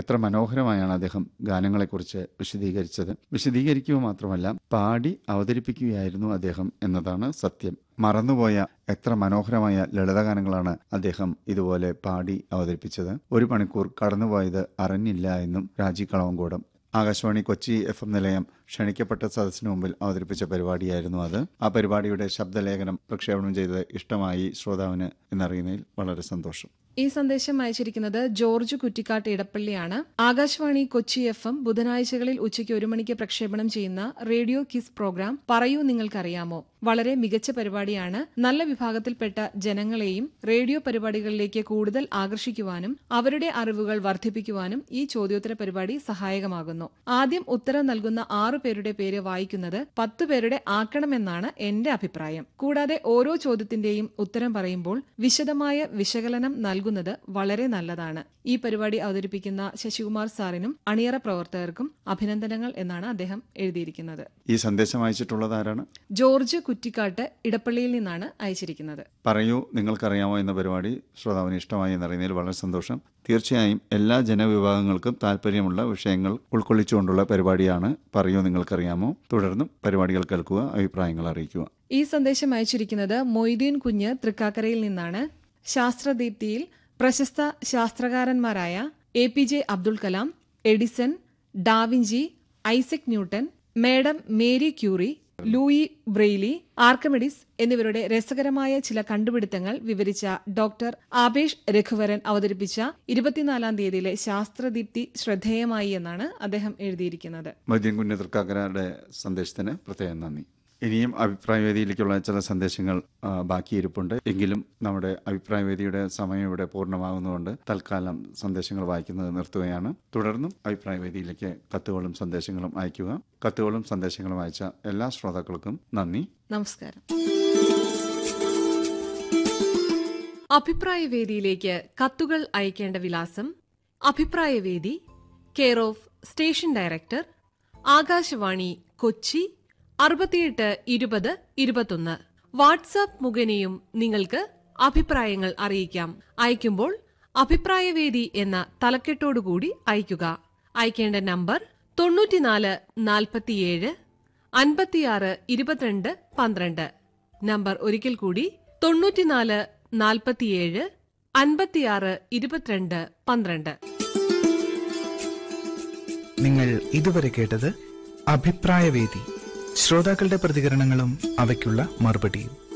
എത്ര മനോഹരമായാണ് അദ്ദേഹം ഗാനങ്ങളെക്കുറിച്ച് വിശദീകരിച്ചത് വിശദീകരിക്കുക മാത്രമല്ല പാടി അവതരിപ്പിക്കുകയായിരുന്നു അദ്ദേഹം എന്നതാണ് സത്യം മറന്നുപോയ എത്ര മനോഹരമായ ലളിതഗാനങ്ങളാണ് അദ്ദേഹം ഇതുപോലെ പാടി അവതരിപ്പിച്ചത് ഒരു മണിക്കൂർ കടന്നുപോയത് അറിഞ്ഞില്ല എന്നും രാജി കളവങ്കോടം ആകാശവാണി കൊച്ചി എഫ് എം നിലയം ക്ഷണിക്കപ്പെട്ട സദസ്സിന് മുമ്പിൽ അവതരിപ്പിച്ച പരിപാടിയായിരുന്നു അത് ആ പരിപാടിയുടെ ശബ്ദലേഖനം പ്രക്ഷേപണം ചെയ്തത് ഇഷ്ടമായി ശ്രോതാവിന് എന്നറിയുന്നതിൽ വളരെ സന്തോഷം ഈ സന്ദേശം അയച്ചിരിക്കുന്നത് ജോർജ് കുറ്റിക്കാട്ട് ഇടപ്പള്ളിയാണ് ആകാശവാണി കൊച്ചി എഫ് എം ബുധനാഴ്ചകളിൽ ഉച്ചയ്ക്ക് ഒരു മണിക്ക് പ്രക്ഷേപണം ചെയ്യുന്ന റേഡിയോ കിസ് പ്രോഗ്രാം പറയൂ നിങ്ങൾക്കറിയാമോ വളരെ മികച്ച പരിപാടിയാണ് നല്ല വിഭാഗത്തിൽപ്പെട്ട ജനങ്ങളെയും റേഡിയോ പരിപാടികളിലേക്ക് കൂടുതൽ ആകർഷിക്കുവാനും അവരുടെ അറിവുകൾ വർദ്ധിപ്പിക്കുവാനും ഈ ചോദ്യോത്തര പരിപാടി സഹായകമാകുന്നു ആദ്യം ഉത്തരം നൽകുന്ന ആറു പേരുടെ പേര് വായിക്കുന്നത് പത്തു പേരുടെ ആക്കണമെന്നാണ് എന്റെ അഭിപ്രായം കൂടാതെ ഓരോ ചോദ്യത്തിന്റെയും ഉത്തരം പറയുമ്പോൾ വിശദമായ വിശകലനം നൽകുന്നത് വളരെ നല്ലതാണ് ഈ പരിപാടി അവതരിപ്പിക്കുന്ന ശശികുമാർ സാറിനും അണിയറ പ്രവർത്തകർക്കും അഭിനന്ദനങ്ങൾ എന്നാണ് അദ്ദേഹം എഴുതിയിരിക്കുന്നത് ഈ സന്ദേശം അയച്ചിട്ടുള്ളത് ആരാണ് ജോർജ് കുറ്റിക്കാട്ട് ഇടപ്പള്ളിയിൽ നിന്നാണ് അയച്ചിരിക്കുന്നത് പറയൂ നിങ്ങൾക്കറിയാമോ എന്ന പരിപാടി ശ്രോതാവിന് ഇഷ്ടമായി എന്നറിയുന്നതിൽ വളരെ സന്തോഷം തീർച്ചയായും എല്ലാ ജനവിഭാഗങ്ങൾക്കും താല്പര്യമുള്ള വിഷയങ്ങൾ ഉൾക്കൊള്ളിച്ചുകൊണ്ടുള്ള പരിപാടിയാണ് പറയൂ നിങ്ങൾക്കറിയാമോ തുടർന്നും പരിപാടികൾ കേൾക്കുക അഭിപ്രായങ്ങൾ അറിയിക്കുക ഈ സന്ദേശം അയച്ചിരിക്കുന്നത് മൊയ്തീൻ കുഞ്ഞ് തൃക്കാക്കരയിൽ നിന്നാണ് ശാസ്ത്രദീപ്തിയിൽ പ്രശസ്ത ശാസ്ത്രകാരന്മാരായ A P J Abdul Kalam Edison da Vinci Isaac Newton madam Marie Curie Louis Braille Archimedes എന്നിവരുടെ രസകരമായ ചില കണ്ടുപിടുത്തങ്ങൾ വിവരിച്ച ഡോക്ടർ ആബേഷ് രഘുവരൻ അവതരിപ്പിച്ച ഇരുപത്തിനാലാം തീയതിയിലെ ശാസ്ത്രദീപ്തി ശ്രദ്ധേയമായി എന്നാണ് അദ്ദേഹം എഴുതിയിരിക്കുന്നത് മദ്യം കുഞ്ഞ് തൃക്കാക്കരയുടെ സന്ദേശത്തിന് പ്രത്യേകം നന്ദി ഇനിയും അഭിപ്രായ വേദിയിലേക്കുള്ള ചില സന്ദേശങ്ങൾ ആ, ബാക്കിയിരിപ്പുണ്ട് എങ്കിലും നമ്മുടെ അഭിപ്രായ വേദിയുടെ സമയം ഇവിടെ പൂർണ്ണമാകുന്നതുകൊണ്ട് തൽക്കാലം സന്ദേശങ്ങൾ വായിക്കുന്നത് നിർത്തുകയാണ് തുടർന്നും അഭിപ്രായ വേദിയിലേക്ക് കത്തുകളും സന്ദേശങ്ങളും അയയ്ക്കുക കത്തുകളും സന്ദേശങ്ങളും അയച്ച എല്ലാ ശ്രോതാക്കൾക്കും നന്ദി നമസ്കാരം അഭിപ്രായ വേദിയിലേക്ക് കത്തുകൾ അയക്കേണ്ട വിലാസം അഭിപ്രായ വേദി care of station director Akashvani Kochi അറുപത്തിയെട്ട് ഇരുപത് ഇരുപത്തൊന്ന് വാട്സാപ്പ് മുഖേനയും നിങ്ങൾക്ക് അഭിപ്രായങ്ങൾ അറിയിക്കാം അയക്കുമ്പോൾ അഭിപ്രായവേദി എന്ന തലക്കെട്ടോടുകൂടി അയയ്ക്കുക അയക്കേണ്ട നമ്പർ തൊണ്ണൂറ്റിനാല് നാൽപ്പത്തിയേഴ് അൻപത്തിയാറ് ഇരുപത്തിരണ്ട് പന്ത്രണ്ട് നമ്പർ ഒരിക്കൽ കൂടി തൊണ്ണൂറ്റിനാല് നാൽപ്പത്തിയേഴ് അൻപത്തിയാറ് ഇരുപത്തിരണ്ട് പന്ത്രണ്ട് നിങ്ങൾ ഇതുവരെ കേട്ടത് അഭിപ്രായവേദി ശ്രോതാക്കളുടെ പ്രതികരണങ്ങളും അവയ്ക്കുള്ള മറുപടിയും